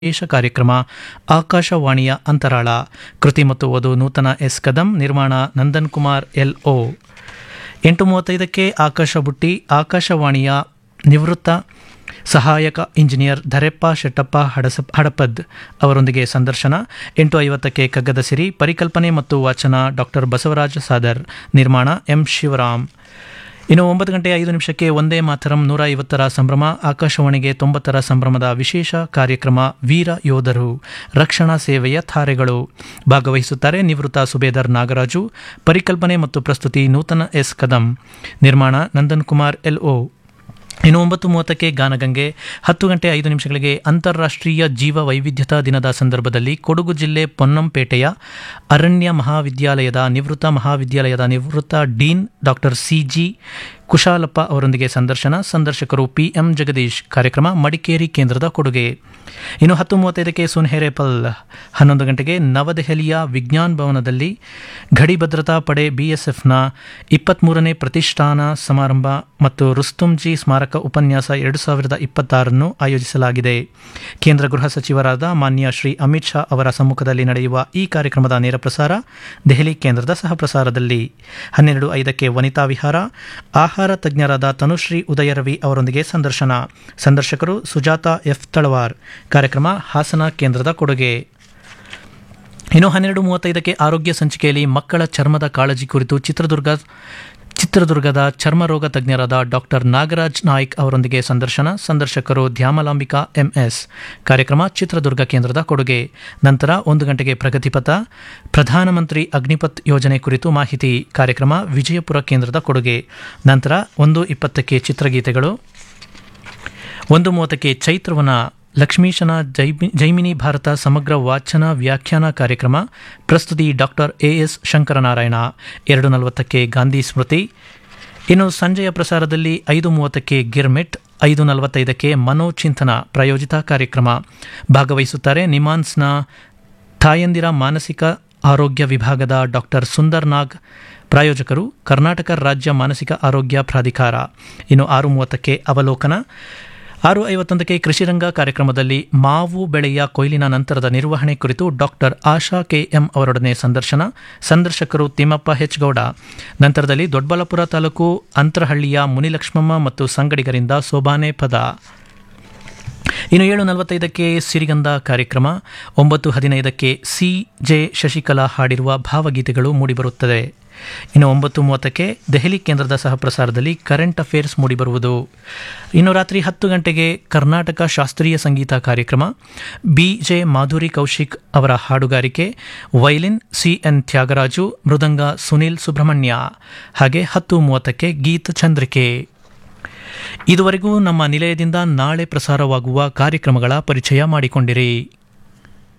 ವಿಶೇಷ ಕಾರ್ಯಕ್ರಮ ಆಕಾಶವಾಣಿಯ ಅಂತರಾಳ ಕೃತಿ ಮತ್ತು ಓದು ನೂತನ ಎಸ್ ಕದಂ ನಿರ್ಮಾಣ ನಂದನ್ ಕುಮಾರ್ ಎಲ್ ಒ ಎಂಟು ಮೂವತ್ತೈದಕ್ಕೆ ಆಕಾಶ ಬುಟ್ಟಿ ಆಕಾಶವಾಣಿಯ ನಿವೃತ್ತ ಸಹಾಯಕ ಇಂಜಿನಿಯರ್ ಧರೆಪ್ಪ ಶೆಟ್ಟಪ್ಪ ಹಡಸ ಹಡಪದ್ ಅವರೊಂದಿಗೆ ಸಂದರ್ಶನ ಎಂಟು ಐವತ್ತಕ್ಕೆ ಕಗ್ಗದ ಸಿರಿ ಪರಿಕಲ್ಪನೆ ಮತ್ತು ವಾಚನ ಡಾಕ್ಟರ್ ಬಸವರಾಜ ಸಾದರ್ ನಿರ್ಮಾಣ ಎಂ ಶಿವರಾಮ್ ಇನ್ನು ಒಂಬತ್ತು ಗಂಟೆ ಐದು ನಿಮಿಷಕ್ಕೆ ಒಂದೇ ಮಾತರಂ ನೂರ ಐವತ್ತರ ಸಂಭ್ರಮ ಆಕಾಶವಾಣಿಗೆ ತೊಂಬತ್ತರ ಸಂಭ್ರಮದ ವಿಶೇಷ ಕಾರ್ಯಕ್ರಮ ವೀರ ಯೋಧರು ರಕ್ಷಣಾ ಸೇವೆಯ ಥಾರೆಗಳು ಭಾಗವಹಿಸುತ್ತಾರೆ ನಿವೃತ್ತ ಸುಬೇದರ್ ನಾಗರಾಜು ಪರಿಕಲ್ಪನೆ ಮತ್ತು ಪ್ರಸ್ತುತಿ ನೂತನ ಎಸ್ ಕದಂ ನಿರ್ಮಾಣ ನಂದನ್ ಕುಮಾರ್ ಎಲ್ ಒ ಇನ್ನು ಒಂಬತ್ತು ಮೂವತ್ತಕ್ಕೆ ಗಾನಗಂಗೆ ಹತ್ತು ಗಂಟೆ ಐದು ನಿಮಿಷಗಳಿಗೆ ಅಂತಾರಾಷ್ಟ್ರೀಯ ಜೀವ ವೈವಿಧ್ಯತಾ ದಿನದ ಸಂದರ್ಭದಲ್ಲಿ ಕೊಡಗು ಜಿಲ್ಲೆ ಪೊನ್ನಂಪೇಟೆಯ ಅರಣ್ಯ ಮಹಾವಿದ್ಯಾಲಯದ ನಿವೃತ್ತ ಮಹಾವಿದ್ಯಾಲಯದ ನಿವೃತ್ತ dean doctor C G Kushalappa ಅವರೊಂದಿಗೆ ಸಂದರ್ಶನ ಸಂದರ್ಶಕರು ಪಿ ಎಂ ಜಗದೀಶ್ ಕಾರ್ಯಕ್ರಮ ಮಡಿಕೇರಿ ಕೇಂದ್ರದ ಕೊಡುಗೆ ಇನ್ನು ಹತ್ತು ಮೂವತ್ತೈದಕ್ಕೆ ಸುನ್ಹೆರೇಪಲ್ ಹನ್ನೊಂದು ಗಂಟೆಗೆ ನವದೆಹಲಿಯ ವಿಜ್ಞಾನ್ ಭವನದಲ್ಲಿ ಗಡಿ ಭದ್ರತಾ ಪಡೆ ಬಿಎಸ್ಎಫ್ನ ಇಪ್ಪತ್ತ್ಮೂರನೇ ಪ್ರತಿಷ್ಠಾನ ಸಮಾರಂಭ ಮತ್ತು ರುಸ್ತುಂಜಿ ಸ್ಮಾರಕ ಉಪನ್ಯಾಸ ಎರಡು ಸಾವಿರದ ಇಪ್ಪತ್ತಾರನ್ನು ಆಯೋಜಿಸಲಾಗಿದೆ ಕೇಂದ್ರ ಗೃಹ ಸಚಿವರಾದ ಮಾನ್ಯ ಶ್ರೀ ಅಮಿತ್ ಶಾ ಅವರ ಸಮ್ಮುಖದಲ್ಲಿ ನಡೆಯುವ ಈ ಕಾರ್ಯಕ್ರಮದ ನೇರ ಪ್ರಸಾರ ದೆಹಲಿ ಕೇಂದ್ರದ ಸಹಪ್ರಸಾರದಲ್ಲಿ ಹನ್ನೆರಡು ಐದಕ್ಕೆ ವನಿತಾ ವಿಹಾರ ಆಹಾರ ತಜ್ಞರಾದ ತನುಶ್ರೀ ಉದಯರವಿ ಅವರೊಂದಿಗೆ ಸಂದರ್ಶನ ಸಂದರ್ಶಕರು ಸುಜಾತ ಎಫ್ ತಳವಾರ್ ಕಾರ್ಯಕ್ರಮ ಹಾಸನ ಕೇಂದ್ರದ ಕೊಡುಗೆ ಇನ್ನು ಹನ್ನೆರಡು ಮೂವತ್ತೈದಕ್ಕೆ ಆರೋಗ್ಯ ಸಂಚಿಕೆಯಲ್ಲಿ ಮಕ್ಕಳ ಚರ್ಮದ ಕಾಳಜಿ ಕುರಿತು ಚಿತ್ರದುರ್ಗ ಚಿತ್ರದುರ್ಗದ ಚರ್ಮರೋಗ ತಜ್ಞರಾದ ಡಾಕ್ಟರ್ ನಾಗರಾಜ್ ನಾಯ್ಕ್ ಅವರೊಂದಿಗೆ ಸಂದರ್ಶನ ಸಂದರ್ಶಕರು ಧ್ಯಾಮಲಾಂಬಿಕಾ ಎಂಎಸ್ ಕಾರ್ಯಕ್ರಮ ಚಿತ್ರದುರ್ಗ ಕೇಂದ್ರದ ಕೊಡುಗೆ ನಂತರ ಒಂದು ಗಂಟೆಗೆ ಪ್ರಗತಿಪಥ ಪ್ರಧಾನಮಂತ್ರಿ ಅಗ್ನಿಪಥ್ ಯೋಜನೆ ಕುರಿತು ಮಾಹಿತಿ ಕಾರ್ಯಕ್ರಮ ವಿಜಯಪುರ ಕೇಂದ್ರದ ಕೊಡುಗೆ ನಂತರ ಒಂದು ಇಪ್ಪತ್ತಕ್ಕೆ ಚಿತ್ರಗೀತೆಗಳು ಒಂದು ಮೂವತ್ತಕ್ಕೆ ಚೈತ್ರವನ ಲಕ್ಷ್ಮೀಶನ ಜೈಮಿ ಜೈಮಿನಿ ಭಾರತ ಸಮಗ್ರ ವಾಚನ ವ್ಯಾಖ್ಯಾನ ಕಾರ್ಯಕ್ರಮ ಪ್ರಸ್ತುತಿ ಡಾಕ್ಟರ್ ಎ ಎಸ್ ಶಂಕರನಾರಾಯಣ ಎರಡು ನಲವತ್ತಕ್ಕೆ ಗಾಂಧಿ ಸ್ಮೃತಿ ಇನ್ನು ಸಂಜೆಯ ಪ್ರಸಾರದಲ್ಲಿ ಐದು ಮೂವತ್ತಕ್ಕೆ ಗಿರ್ಮಿಟ್ ಐದು ನಲವತ್ತೈದಕ್ಕೆ ಮನೋಚಿಂತನ ಪ್ರಾಯೋಜಿತ ಕಾರ್ಯಕ್ರಮ ಭಾಗವಹಿಸುತ್ತಾರೆ ನಿಮಾನ್ಸ್ನ ತಾಯಂದಿರ ಮಾನಸಿಕ ಆರೋಗ್ಯ ವಿಭಾಗದ ಡಾಕ್ಟರ್ ಸುಂದರ್ ನಾಗ್ ಪ್ರಾಯೋಜಕರು ಕರ್ನಾಟಕ ರಾಜ್ಯ ಮಾನಸಿಕ ಆರೋಗ್ಯ ಪ್ರಾಧಿಕಾರ ಇನ್ನು ಆರು ಮೂವತ್ತಕ್ಕೆ ಅವಲೋಕನ ಆರು ಐವತ್ತೊಂದಕ್ಕೆ ಕೃಷಿರಂಗ ಕಾರ್ಯಕ್ರಮದಲ್ಲಿ ಮಾವು ಬೆಳೆಯ ಕೊಯ್ಲಿನ ನಂತರದ ನಿರ್ವಹಣೆ ಕುರಿತು ಡಾಕ್ಟರ್ ಆಶಾ ಕೆಎಂ ಅವರೊಡನೆ ಸಂದರ್ಶನ ಸಂದರ್ಶಕರು ತಿಮ್ಮಪ್ಪ ಹೆಚ್ ಗೌಡ ನಂತರದಲ್ಲಿ ದೊಡ್ಡಬಳ್ಳಾಪುರ ತಾಲೂಕು ಅಂತರಹಳ್ಳಿಯ ಮುನಿಲಕ್ಷ್ಮಮ್ಮ ಮತ್ತು ಸಂಗಡಿಗರಿಂದ ಸೋಬಾನೆ ಪದ ಇನ್ನು ಏಳು ನಲವತ್ತೈದಕ್ಕೆ ಸಿರಿಗಂಧ ಕಾರ್ಯಕ್ರಮ ಒಂಬತ್ತು ಹದಿನೈದಕ್ಕೆ ಸಿ ಜೆ ಶಶಿಕಲಾ ಹಾಡಿರುವ ಭಾವಗೀತೆಗಳು ಮೂಡಿಬರುತ್ತದೆ ಇನ್ನು ಒಂಬತ್ತು ಮೂವತ್ತಕ್ಕೆ ದೆಹಲಿ ಕೇಂದ್ರದ ಸಹಪ್ರಸಾರದಲ್ಲಿ ಕರೆಂಟ್ ಅಫೇರ್ಸ್ ಮೂಡಿಬರುವುದು ಇನ್ನು ರಾತ್ರಿ ಹತ್ತು ಗಂಟೆಗೆ ಕರ್ನಾಟಕ ಶಾಸ್ತ್ರೀಯ ಸಂಗೀತ ಕಾರ್ಯಕ್ರಮ ಬಿ ಜೆ ಮಾಧುರಿ ಕೌಶಿಕ್ ಅವರ ಹಾಡುಗಾರಿಕೆ ವೈಲಿನ್ ಸಿ ಎನ್ ತ್ಯಾಗರಾಜು ಮೃದಂಗ ಸುನಿಲ್ ಸುಬ್ರಹ್ಮಣ್ಯ ಹಾಗೆ ಹತ್ತು ಮೂವತ್ತಕ್ಕೆ ಗೀತ ಚಂದ್ರಿಕೆ ಇದುವರೆಗೂ ನಮ್ಮ ನಿಲಯದಿಂದ ನಾಳೆ ಪ್ರಸಾರವಾಗುವ ಕಾರ್ಯಕ್ರಮಗಳ ಪರಿಚಯ ಮಾಡಿಕೊಂಡಿರಿ